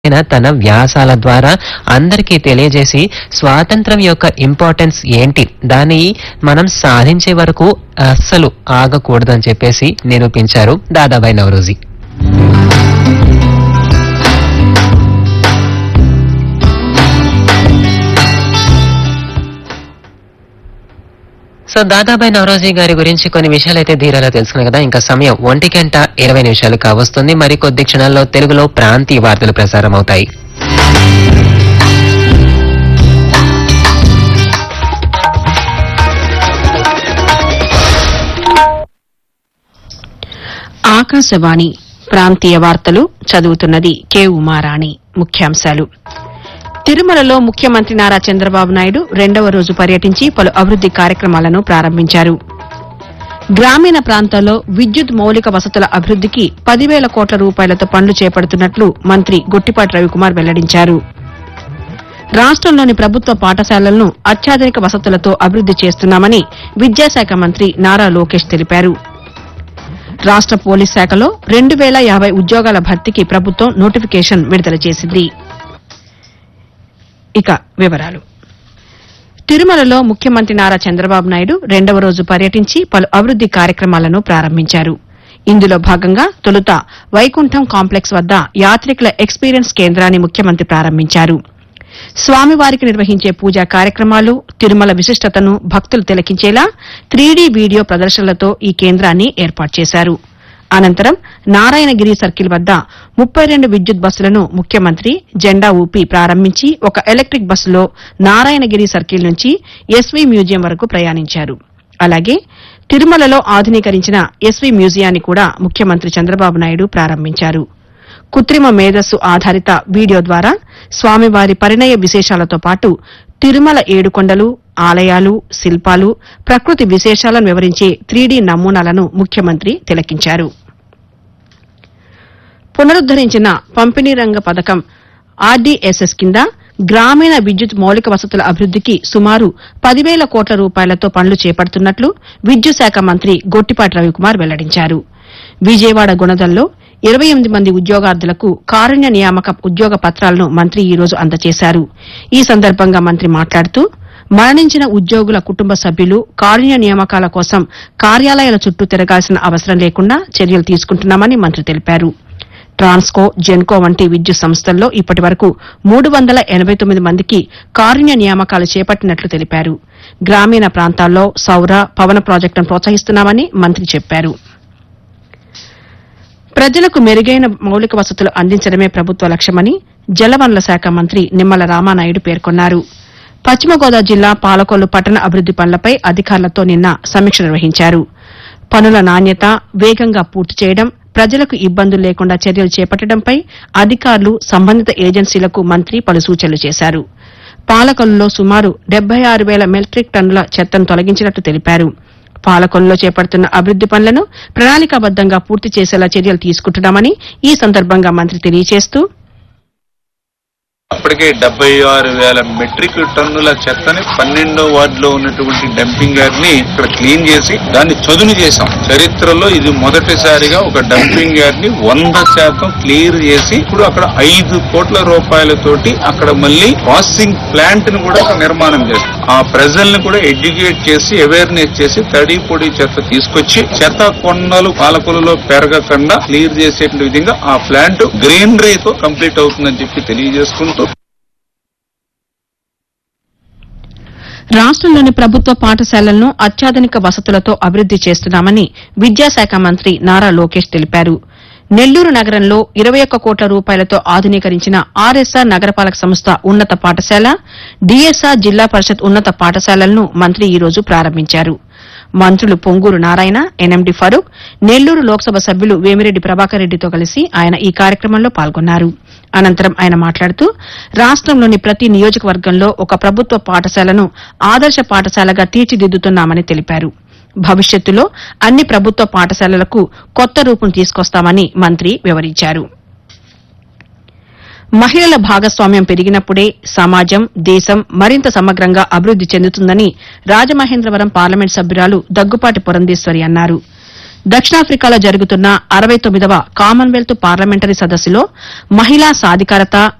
ఆయన తన వ్యాసాల ద్వారా అందరికీ తెలియజేసి స్వాతంత్రం యొక్క ఇంపార్టెన్స్ ఏంటి దాన్ని మనం సాధించే వరకు అస్సలు ఆగకూడదని చెప్పేసి నిరూపించారు దాదాబాయి నవరోజీ సో దాదాబాయి నవరోజీ గారి గురించి కొన్ని విషయాలు అయితే ధీరాలో తెలుసుకున్నాం కదా ఇంకా సమయం ఒంటి గంట ఇరవై నిమిషాలు కావస్తుంది మరి కొద్ది క్షణాల్లో తెలుగులో ప్రాంతీయ వార్తలు ప్రసారం అవుతాయి ఆకాశవాణి ప్రాంతీయ వార్తలు చదువుతున్నది కె ఉమారాణి ముఖ్యాంశాలు తిరుమలలో ముఖ్యమంత్రి నారా చంద్రబాబు నాయుడు రెండవ రోజు పర్యటించి పలు అభివృద్ది కార్యక్రమాలను ప్రారంభించారు గ్రామీణ ప్రాంతాల్లో విద్యుత్ మౌలిక వసతుల అభివృద్దికి పదివేల కోట్ల రూపాయలతో పనులు చేపడుతున్నట్లు మంత్రి గొట్టిపాటి రవికుమార్ వెల్లడించారు రాష్టంలోని ప్రభుత్వ పాఠశాలలను అత్యాధునిక వసతులతో అభివృద్ది చేస్తున్నామని విద్యాశాఖ మంత్రి నారా లోకేష్ తెలిపారు రాష్ట పోలీస్ శాఖలో రెండు వేల యాభై ఉద్యోగాల భర్తీకి ప్రభుత్వం నోటిఫికేషన్ విడుదల చేసింది ఇక వివరాలు తిరుమలలో ముఖ్యమంత్రి నారా చంద్రబాబు నాయుడు రెండవ రోజు పర్యటించి పలు అభివృద్ది కార్యక్రమాలను ప్రారంభించారు ఇందులో భాగంగా తొలుత వైకుంఠం కాంప్లెక్స్ వద్ద యాత్రికుల ఎక్స్పీరియన్స్ కేంద్రాన్ని ముఖ్యమంత్రి ప్రారంభించారు స్వామివారికి నిర్వహించే పూజా కార్యక్రమాలు తిరుమల విశిష్టతను భక్తులు తిలకించేలా త్రీడీ వీడియో ప్రదర్శనలతో ఈ కేంద్రాన్ని ఏర్పాటు చేశారు అనంతరం నారాయణగిరి సర్కిల్ వద్ద ముప్పై రెండు విద్యుత్ బస్సులను ముఖ్యమంత్రి జెండా ఊపి ప్రారంభించి ఒక ఎలక్ట్రిక్ బస్సులో నారాయణగిరి సర్కిల్ నుంచి ఎస్వీ మ్యూజియం వరకు ప్రయాణించారు అలాగే తిరుమలలో ఆధునీకరించిన ఎస్వీ మ్యూజియాన్ని కూడా ముఖ్యమంత్రి చంద్రబాబు నాయుడు ప్రారంభించారు కృత్రిమ మేధస్సు ఆధారిత వీడియో ద్వారా స్వామివారి పరిణయ విశేషాలతో పాటు తిరుమల ఏడుకొండలు ఆలయాలు శిల్పాలు ప్రకృతి విశేషాలను వివరించే త్రీడీ నమూనాలను ముఖ్యమంత్రి తిలకించారు పునరుద్దరించిన పంపిణీ రంగ పథకం ఆర్డీఎస్ఎస్ కింద గ్రామీణ విద్యుత్ మౌలిక వసతుల అభివృద్దికి సుమారు పదివేల కోట్ల రూపాయలతో పనులు చేపడుతున్నట్లు విద్యుత్ శాఖ మంత్రి గొట్టిపాటి రవికుమార్ వెల్లడించారు విజయవాడ గుణదల్లో ఇరవై ఎనిమిది మంది ఉద్యోగార్థులకు కారుణ్య నియామక ఉద్యోగ పత్రాలను మంత్రి ఈ రోజు అందజేశారు ఈ సందర్భంగా మంత్రి మాట్లాడుతూ మరణించిన ఉద్యోగుల కుటుంబ సభ్యులు కారుణ్య నియామకాల కోసం కార్యాలయాల చుట్టూ తిరగాల్సిన అవసరం లేకుండా చర్యలు తీసుకుంటున్నామని మంత్రి తెలిపారు ట్రాన్స్కో జెన్కో వంటి విద్యుత్ సంస్థల్లో ఇప్పటి వరకు మూడు వందల ఎనబై తొమ్మిది మందికి కారుణ్య నియామకాలు చేపట్టినట్లు తెలిపారు గ్రామీణ ప్రాంతాల్లో సౌర పవన ప్రాజెక్టును ప్రోత్సహిస్తున్నామని మంత్రి చెప్పారు ప్రజలకు మెరుగైన మౌలిక వసతులు అందించడమే ప్రభుత్వ లక్ష్యమని జలవనరుల శాఖ మంత్రి నిమ్మల రామానాయుడు పేర్కొన్నారు పశ్చిమ గోదావరి జిల్లా పాలకొల్లు పట్టణ అభివృద్ది పనులపై అధికారులతో నిన్న సమీక్ష నిర్వహించారు పనుల నాణ్యత వేగంగా పూర్తి చేయడం ప్రజలకు ఇబ్బందులు లేకుండా చర్యలు చేపట్టడంపై అధికారులు సంబంధిత ఏజెన్సీలకు మంత్రి పలు సూచనలు చేశారు పాలకొల్లులో సుమారు డెబ్బై ఆరు వేల మెట్రిక్ టన్నుల చెత్తను తొలగించినట్లు తెలిపారు పాలకొల్లులో చేపడుతున్న అభివృద్ది పనులను ప్రణాళికాబద్దంగా పూర్తి చేసేలా చర్యలు తీసుకుంటున్నామని ఈ సందర్భంగా మంత్రి తెలియజేస్తూ అప్పటికే డెబ్బై ఆరు వేల మెట్రిక్ టన్నుల చెత్తని పన్నెండో వార్డులో ఉన్నటువంటి డంపింగ్ యార్డ్ ని ఇక్కడ క్లీన్ చేసి దాన్ని చదును చేశాం చరిత్రలో ఇది మొదటిసారిగా ఒక డంపింగ్ యార్డ్ ని వంద శాతం క్లియర్ చేసి ఇప్పుడు అక్కడ ఐదు కోట్ల రూపాయలతోటి అక్కడ మళ్ళీ ప్రాసెసింగ్ ప్లాంట్ ని కూడా అక్కడ నిర్మాణం చేస్తాం ఆ ప్రజల్ని కూడా ఎడ్యుకేట్ చేసి అవేర్నెస్ చేసి తడి పొడి చెత్త తీసుకొచ్చి చెత్త కొండలు పాలకులలో పెరగకుండా క్లియర్ చేసే విధంగా ఆ ప్లాంట్ గ్రీనరీతో కంప్లీట్ అవుతుందని చెప్పి తెలియజేసుకుంటూ రాష్ట్రంలోని ప్రభుత్వ పాఠశాలలను అత్యాధునిక వసతులతో అభివృద్ది చేస్తున్నామని విద్యాశాఖ మంత్రి నారా లోకేష్ తెలిపారు నెల్లూరు నగరంలో ఇరవై ఒక్క కోట్ల రూపాయలతో ఆధునీకరించిన ఆర్ఎస్ఆర్ నగరపాలక సంస్థ ఉన్నత పాఠశాల డీఎస్ఆర్ జిల్లా పరిషత్ ఉన్నత పాఠశాలలను మంత్రి ఈ రోజు ప్రారంభించారు మంత్రులు పొంగూరు నారాయణ ఎన్ఎండి ఫరూక్ నెల్లూరు లోక్సభ సభ్యులు వేమిరెడ్డి ప్రభాకర్ రెడ్డితో కలిసి ఆయన ఈ కార్యక్రమంలో పాల్గొన్నారు అనంతరం ఆయన మాట్లాడుతూ రాష్టంలోని ప్రతి నియోజకవర్గంలో ఒక ప్రభుత్వ పాఠశాలను ఆదర్శ పాఠశాలగా తీర్చిదిద్దుతున్నామని తెలిపారు భవిష్యత్తులో అన్ని ప్రభుత్వ పాఠశాలలకు కొత్త రూపం తీసుకొస్తామని మంత్రి వివరించారు మహిళల భాగస్వామ్యం పెరిగినప్పుడే సమాజం దేశం మరింత సమగ్రంగా అభివృద్ది చెందుతుందని రాజమహేంద్రవరం పార్లమెంట్ సభ్యురాలు దగ్గుపాటి పురంధేశ్వరి అన్నారు దక్షిణాఫ్రికాలో జరుగుతున్న అరవై తొమ్మిదవ కామన్వెల్త్ పార్లమెంటరీ సదస్సులో మహిళా సాధికారత